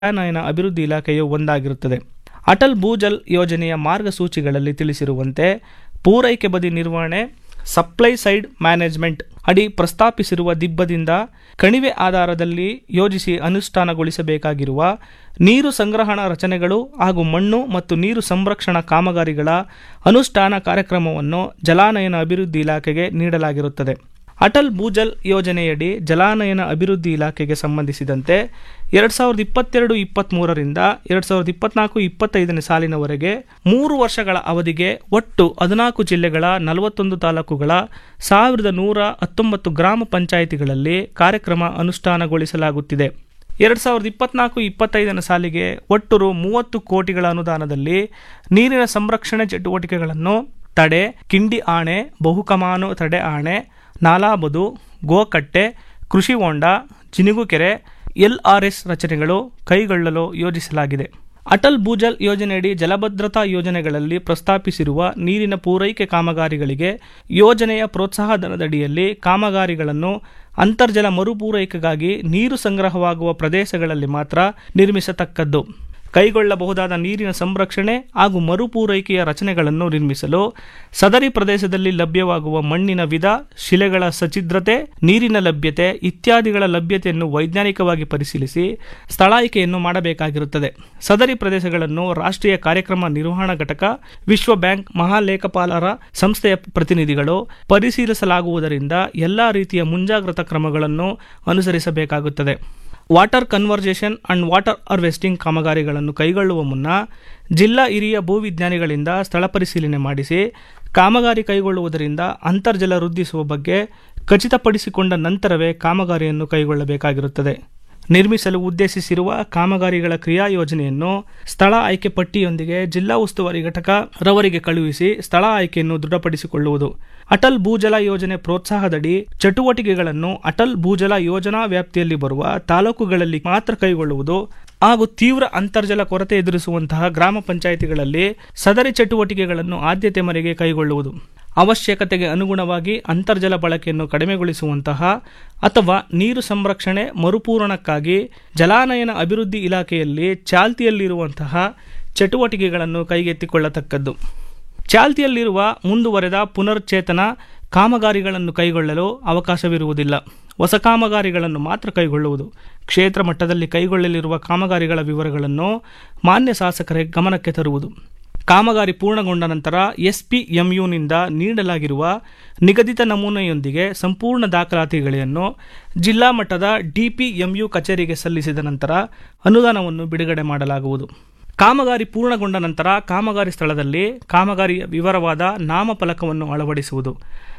ಜಲಾನಯನ ಅಭಿವೃದ್ಧಿ ಇಲಾಖೆಯು ಒಂದಾಗಿರುತ್ತದೆ ಅಟಲ್ ಭೂಜಲ್ ಯೋಜನೆಯ ಮಾರ್ಗಸೂಚಿಗಳಲ್ಲಿ ತಿಳಿಸಿರುವಂತೆ ಪೂರೈಕೆ ಬದಿ ನಿರ್ವಹಣೆ ಸಪ್ಲೈ ಸೈಡ್ ಮ್ಯಾನೇಜ್ಮೆಂಟ್ ಅಡಿ ಪ್ರಸ್ತಾಪಿಸಿರುವ ದಿಬ್ಬದಿಂದ ಕಣಿವೆ ಆಧಾರದಲ್ಲಿ ಯೋಜಿಸಿ ಅನುಷ್ಠಾನಗೊಳಿಸಬೇಕಾಗಿರುವ ನೀರು ಸಂಗ್ರಹಣಾ ರಚನೆಗಳು ಹಾಗೂ ಮಣ್ಣು ಮತ್ತು ನೀರು ಸಂರಕ್ಷಣಾ ಕಾಮಗಾರಿಗಳ ಅನುಷ್ಠಾನ ಕಾರ್ಯಕ್ರಮವನ್ನು ಜಲಾನಯನ ಅಭಿವೃದ್ಧಿ ಇಲಾಖೆಗೆ ನೀಡಲಾಗಿರುತ್ತದೆ ಅಟಲ್ ಭೂಜಲ್ ಯೋಜನೆಯಡಿ ಜಲಾನಯನ ಅಭಿವೃದ್ಧಿ ಇಲಾಖೆಗೆ ಸಂಬಂಧಿಸಿದಂತೆ ಎರಡು ಸಾವಿರದ ಇಪ್ಪತ್ತೆರಡು ಇಪ್ಪತ್ತ್ಮೂರರಿಂದ ಎರಡು ಸಾವಿರದ ಇಪ್ಪತ್ನಾಲ್ಕು ಇಪ್ಪತ್ತೈದನೇ ಸಾಲಿನವರೆಗೆ ಮೂರು ವರ್ಷಗಳ ಅವಧಿಗೆ ಒಟ್ಟು ಹದಿನಾಲ್ಕು ಜಿಲ್ಲೆಗಳ ನಲವತ್ತೊಂದು ತಾಲೂಕುಗಳ ಸಾವಿರದ ನೂರ ಹತ್ತೊಂಬತ್ತು ಗ್ರಾಮ ಪಂಚಾಯಿತಿಗಳಲ್ಲಿ ಕಾರ್ಯಕ್ರಮ ಅನುಷ್ಠಾನಗೊಳಿಸಲಾಗುತ್ತಿದೆ ಎರಡು ಸಾವಿರದ ಇಪ್ಪತ್ನಾಲ್ಕು ಇಪ್ಪತ್ತೈದನೇ ಸಾಲಿಗೆ ಒಟ್ಟು ರು ಮೂವತ್ತು ಕೋಟಿಗಳ ಅನುದಾನದಲ್ಲಿ ನೀರಿನ ಸಂರಕ್ಷಣೆ ಚಟುವಟಿಕೆಗಳನ್ನು ತಡೆ ಕಿಂಡಿ ಆಣೆ ಬಹುಕಮಾನು ತಡೆ ಆಣೆ ನಾಲಾಬದು ಗೋಕಟ್ಟೆ ಕೃಷಿ ಹೊಂಡ ಜಿನುಗುಕೆರೆ ಎಲ್ಆರ್ಎಸ್ ರಚನೆಗಳು ಕೈಗೊಳ್ಳಲು ಯೋಜಿಸಲಾಗಿದೆ ಅಟಲ್ ಭೂಜಲ್ ಯೋಜನೆಯಡಿ ಜಲಭದ್ರತಾ ಯೋಜನೆಗಳಲ್ಲಿ ಪ್ರಸ್ತಾಪಿಸಿರುವ ನೀರಿನ ಪೂರೈಕೆ ಕಾಮಗಾರಿಗಳಿಗೆ ಯೋಜನೆಯ ಪ್ರೋತ್ಸಾಹಧನದಡಿಯಲ್ಲಿ ಕಾಮಗಾರಿಗಳನ್ನು ಅಂತರ್ಜಲ ಮರುಪೂರೈಕೆಗಾಗಿ ನೀರು ಸಂಗ್ರಹವಾಗುವ ಪ್ರದೇಶಗಳಲ್ಲಿ ಮಾತ್ರ ನಿರ್ಮಿಸತಕ್ಕದ್ದು ಕೈಗೊಳ್ಳಬಹುದಾದ ನೀರಿನ ಸಂರಕ್ಷಣೆ ಹಾಗೂ ಮರುಪೂರೈಕೆಯ ರಚನೆಗಳನ್ನು ನಿರ್ಮಿಸಲು ಸದರಿ ಪ್ರದೇಶದಲ್ಲಿ ಲಭ್ಯವಾಗುವ ಮಣ್ಣಿನ ವಿಧ ಶಿಲೆಗಳ ಸಚಿದ್ರತೆ ನೀರಿನ ಲಭ್ಯತೆ ಇತ್ಯಾದಿಗಳ ಲಭ್ಯತೆಯನ್ನು ವೈಜ್ಞಾನಿಕವಾಗಿ ಪರಿಶೀಲಿಸಿ ಸ್ಥಳ ಆಯ್ಕೆಯನ್ನು ಮಾಡಬೇಕಾಗಿರುತ್ತದೆ ಸದರಿ ಪ್ರದೇಶಗಳನ್ನು ರಾಷ್ಟ್ರೀಯ ಕಾರ್ಯಕ್ರಮ ನಿರ್ವಹಣಾ ಘಟಕ ವಿಶ್ವ ಬ್ಯಾಂಕ್ ಮಹಾಲೇಖಪಾಲರ ಸಂಸ್ಥೆಯ ಪ್ರತಿನಿಧಿಗಳು ಪರಿಶೀಲಿಸಲಾಗುವುದರಿಂದ ಎಲ್ಲಾ ರೀತಿಯ ಮುಂಜಾಗ್ರತಾ ಕ್ರಮಗಳನ್ನು ಅನುಸರಿಸಬೇಕಾಗುತ್ತದೆ water conversation and water harvesting ಕಾಮಗಾರಿಗಳನ್ನು ಕೈಗೊಳ್ಳುವ ಮುನ್ನ ಜಿಲ್ಲಾ ಹಿರಿಯ ಭೂವಿಜ್ಞಾನಿಗಳಿಂದ ಸ್ಥಳ ಪರಿಶೀಲನೆ ಮಾಡಿಸಿ ಕಾಮಗಾರಿ ಕೈಗೊಳ್ಳುವುದರಿಂದ ಅಂತರ್ಜಲ ವೃದ್ಧಿಸುವ ಬಗ್ಗೆ ಖಚಿತಪಡಿಸಿಕೊಂಡ ನಂತರವೇ ಕಾಮಗಾರಿಯನ್ನು ಕೈಗೊಳ್ಳಬೇಕಾಗಿರುತ್ತದೆ ನಿರ್ಮಿಸಲು ಉದ್ದೇಶಿಸಿರುವ ಕಾಮಗಾರಿಗಳ ಕ್ರಿಯಾ ಯೋಜನೆಯನ್ನು ಸ್ಥಳ ಆಯ್ಕೆ ಪಟ್ಟಿಯೊಂದಿಗೆ ಜಿಲ್ಲಾ ಉಸ್ತುವಾರಿ ಘಟಕ ರವರಿಗೆ ಕಳುಹಿಸಿ ಸ್ಥಳ ಆಯ್ಕೆಯನ್ನು ದೃಢಪಡಿಸಿಕೊಳ್ಳುವುದು ಅಟಲ್ ಭೂಜಲ ಯೋಜನೆ ಪ್ರೋತ್ಸಾಹದಡಿ ಚಟುವಟಿಕೆಗಳನ್ನು ಅಟಲ್ ಭೂಜಲ ಯೋಜನಾ ವ್ಯಾಪ್ತಿಯಲ್ಲಿ ಬರುವ ತಾಲೂಕುಗಳಲ್ಲಿ ಮಾತ್ರ ಕೈಗೊಳ್ಳುವುದು ಹಾಗೂ ತೀವ್ರ ಅಂತರ್ಜಲ ಕೊರತೆ ಎದುರಿಸುವಂತಹ ಗ್ರಾಮ ಪಂಚಾಯಿತಿಗಳಲ್ಲಿ ಸದರಿ ಚಟುವಟಿಕೆಗಳನ್ನು ಆದ್ಯತೆ ಮೇರೆಗೆ ಕೈಗೊಳ್ಳುವುದು ಅವಶ್ಯಕತೆಗೆ ಅನುಗುಣವಾಗಿ ಅಂತರ್ಜಲ ಬಳಕೆಯನ್ನು ಕಡಿಮೆಗೊಳಿಸುವಂತಹ ಅಥವಾ ನೀರು ಸಂರಕ್ಷಣೆ ಮರುಪೂರಣಕ್ಕಾಗಿ ಜಲಾನಯನ ಅಭಿವೃದ್ಧಿ ಇಲಾಖೆಯಲ್ಲಿ ಚಾಲ್ತಿಯಲ್ಲಿರುವಂತಹ ಚಟುವಟಿಕೆಗಳನ್ನು ಕೈಗೆತ್ತಿಕೊಳ್ಳತಕ್ಕದ್ದು ಚಾಲ್ತಿಯಲ್ಲಿರುವ ಮುಂದುವರೆದ ಪುನರ್ಚೇತನ ಕಾಮಗಾರಿಗಳನ್ನು ಕೈಗೊಳ್ಳಲು ಅವಕಾಶವಿರುವುದಿಲ್ಲ ಹೊಸ ಕಾಮಗಾರಿಗಳನ್ನು ಮಾತ್ರ ಕೈಗೊಳ್ಳುವುದು ಕ್ಷೇತ್ರ ಮಟ್ಟದಲ್ಲಿ ಕೈಗೊಳ್ಳಲಿರುವ ಕಾಮಗಾರಿಗಳ ವಿವರಗಳನ್ನು ಮಾನ್ಯ ಶಾಸಕರ ಗಮನಕ್ಕೆ ತರುವುದು ಕಾಮಗಾರಿ ಪೂರ್ಣಗೊಂಡ ನಂತರ ಎಸ್ಪಿಎಂಯುನಿಂದ ನೀಡಲಾಗಿರುವ ನಿಗದಿತ ನಮೂನೆಯೊಂದಿಗೆ ಸಂಪೂರ್ಣ ದಾಖಲಾತಿಗಳನ್ನು ಜಿಲ್ಲಾ ಮಟ್ಟದ ಡಿಪಿಎಂಯು ಕಚೇರಿಗೆ ಸಲ್ಲಿಸಿದ ನಂತರ ಅನುದಾನವನ್ನು ಬಿಡುಗಡೆ ಮಾಡಲಾಗುವುದು ಕಾಮಗಾರಿ ಪೂರ್ಣಗೊಂಡ ನಂತರ ಕಾಮಗಾರಿ ಸ್ಥಳದಲ್ಲಿ ಕಾಮಗಾರಿಯ ವಿವರವಾದ ನಾಮಫಲಕವನ್ನು ಅಳವಡಿಸುವುದು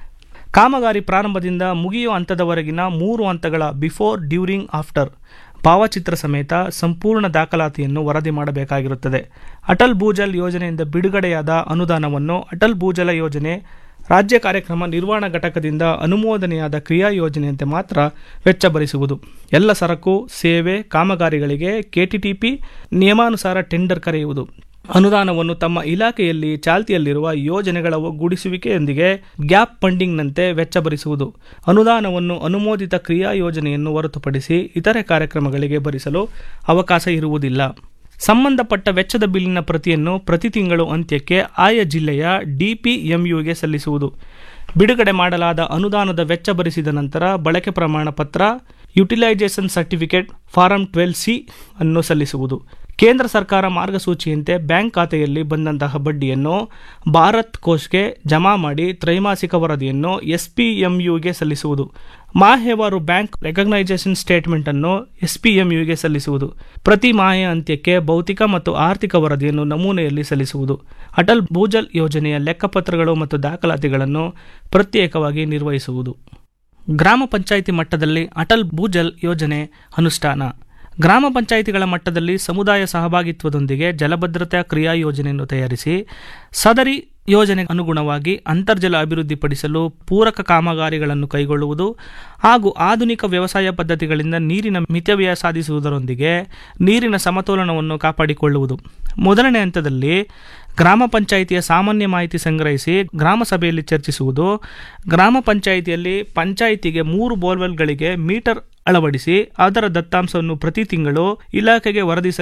ಕಾಮಗಾರಿ ಪ್ರಾರಂಭದಿಂದ ಮುಗಿಯುವ ಹಂತದವರೆಗಿನ ಮೂರು ಹಂತಗಳ ಬಿಫೋರ್ ಡ್ಯೂರಿಂಗ್ ಆಫ್ಟರ್ ಭಾವಚಿತ್ರ ಸಮೇತ ಸಂಪೂರ್ಣ ದಾಖಲಾತಿಯನ್ನು ವರದಿ ಮಾಡಬೇಕಾಗಿರುತ್ತದೆ ಅಟಲ್ ಭೂಜಲ್ ಯೋಜನೆಯಿಂದ ಬಿಡುಗಡೆಯಾದ ಅನುದಾನವನ್ನು ಅಟಲ್ ಭೂಜಲ ಯೋಜನೆ ರಾಜ್ಯ ಕಾರ್ಯಕ್ರಮ ನಿರ್ವಹಣಾ ಘಟಕದಿಂದ ಅನುಮೋದನೆಯಾದ ಕ್ರಿಯಾ ಯೋಜನೆಯಂತೆ ಮಾತ್ರ ವೆಚ್ಚ ಭರಿಸುವುದು ಎಲ್ಲ ಸರಕು ಸೇವೆ ಕಾಮಗಾರಿಗಳಿಗೆ ಕೆಟಿಟಿಪಿ ನಿಯಮಾನುಸಾರ ಟೆಂಡರ್ ಕರೆಯುವುದು ಅನುದಾನವನ್ನು ತಮ್ಮ ಇಲಾಖೆಯಲ್ಲಿ ಚಾಲ್ತಿಯಲ್ಲಿರುವ ಯೋಜನೆಗಳ ಒಗ್ಗೂಡಿಸುವಿಕೆಯೊಂದಿಗೆ ಗ್ಯಾಪ್ ಫಂಡಿಂಗ್ನಂತೆ ವೆಚ್ಚ ಭರಿಸುವುದು ಅನುದಾನವನ್ನು ಅನುಮೋದಿತ ಕ್ರಿಯಾ ಯೋಜನೆಯನ್ನು ಹೊರತುಪಡಿಸಿ ಇತರೆ ಕಾರ್ಯಕ್ರಮಗಳಿಗೆ ಭರಿಸಲು ಅವಕಾಶ ಇರುವುದಿಲ್ಲ ಸಂಬಂಧಪಟ್ಟ ವೆಚ್ಚದ ಬಿಲ್ಲಿನ ಪ್ರತಿಯನ್ನು ಪ್ರತಿ ತಿಂಗಳು ಅಂತ್ಯಕ್ಕೆ ಆಯಾ ಜಿಲ್ಲೆಯ ಡಿಪಿಎಂಯುಗೆ ಸಲ್ಲಿಸುವುದು ಬಿಡುಗಡೆ ಮಾಡಲಾದ ಅನುದಾನದ ವೆಚ್ಚ ಭರಿಸಿದ ನಂತರ ಬಳಕೆ ಪ್ರಮಾಣ ಪತ್ರ utilisation certificate form twelve C ಅನ್ನು ಸಲ್ಲಿಸುವುದು ಕೇಂದ್ರ ಸರ್ಕಾರ ಮಾರ್ಗಸೂಚಿಯಂತೆ ಬ್ಯಾಂಕ್ ಖಾತೆಯಲ್ಲಿ ಬಂದಂತಹ ಬಡ್ಡಿಯನ್ನು ಭಾರತ್ ಕೋಶ್ಗೆ ಜಮಾ ಮಾಡಿ ತ್ರೈಮಾಸಿಕ ವರದಿಯನ್ನು ಎಸ್ಪಿಎಂಯುಗೆ ಸಲ್ಲಿಸುವುದು ಮಾಹೆವಾರು ಬ್ಯಾಂಕ್ ರೆಕಗ್ನೈಸೇಷನ್ ಸ್ಟೇಟ್ಮೆಂಟ್ ಅನ್ನು ಎಸ್ಪಿಎಂಯುಗೆ ಸಲ್ಲಿಸುವುದು ಪ್ರತಿ ಮಾಹೆಯ ಅಂತ್ಯಕ್ಕೆ ಭೌತಿಕ ಮತ್ತು ಆರ್ಥಿಕ ವರದಿಯನ್ನು ನಮೂನೆಯಲ್ಲಿ ಸಲ್ಲಿಸುವುದು ಅಟಲ್ ಭೂಜಲ್ ಯೋಜನೆಯ ಲೆಕ್ಕಪತ್ರಗಳು ಮತ್ತು ದಾಖಲಾತಿಗಳನ್ನು ಪ್ರತ್ಯೇಕವಾಗಿ ನಿರ್ವಹಿಸುವುದು ಗ್ರಾಮ ಪಂಚಾಯಿತಿ ಮಟ್ಟದಲ್ಲಿ ಅಟಲ್ ಭೂಜಲ್ ಯೋಜನೆ ಅನುಷ್ಠಾನ ಗ್ರಾಮ ಪಂಚಾಯಿತಿಗಳ ಮಟ್ಟದಲ್ಲಿ ಸಮುದಾಯ ಸಹಭಾಗಿತ್ವದೊಂದಿಗೆ ಜಲಭದ್ರತಾ ಕ್ರಿಯಾ ಯೋಜನೆಯನ್ನು ತಯಾರಿಸಿ ಸದರಿ ಯೋಜನೆಗೆ ಅನುಗುಣವಾಗಿ ಅಂತರ್ಜಲ ಅಭಿವೃದ್ಧಿಪಡಿಸಲು ಪೂರಕ ಕಾಮಗಾರಿಗಳನ್ನು ಕೈಗೊಳ್ಳುವುದು ಹಾಗೂ ಆಧುನಿಕ ವ್ಯವಸಾಯ ಪದ್ಧತಿಗಳಿಂದ ನೀರಿನ ಮಿತವ್ಯಯ ಸಾಧಿಸುವುದರೊಂದಿಗೆ ನೀರಿನ ಸಮತೋಲನವನ್ನು ಕಾಪಾಡಿಕೊಳ್ಳುವುದು ಮೊದಲನೇ ಹಂತದಲ್ಲಿ ಗ್ರಾಮ ಪಂಚಾಯಿತಿಯ ಸಾಮಾನ್ಯ ಮಾಹಿತಿ ಸಂಗ್ರಹಿಸಿ ಗ್ರಾಮ ಸಭೆಯಲ್ಲಿ ಚರ್ಚಿಸುವುದು ಗ್ರಾಮ ಪಂಚಾಯಿತಿಯಲ್ಲಿ ಪಂಚಾಯಿತಿಗೆ ಮೂರು ಬೋರ್ವೆಲ್ಗಳಿಗೆ ಮೀಟರ್ ಅಳವಡಿಸಿ ಅದರ ದತ್ತಾಂಶವನ್ನು ಪ್ರತಿ ತಿಂಗಳು ಇಲಾಖೆಗೆ ವರದಿ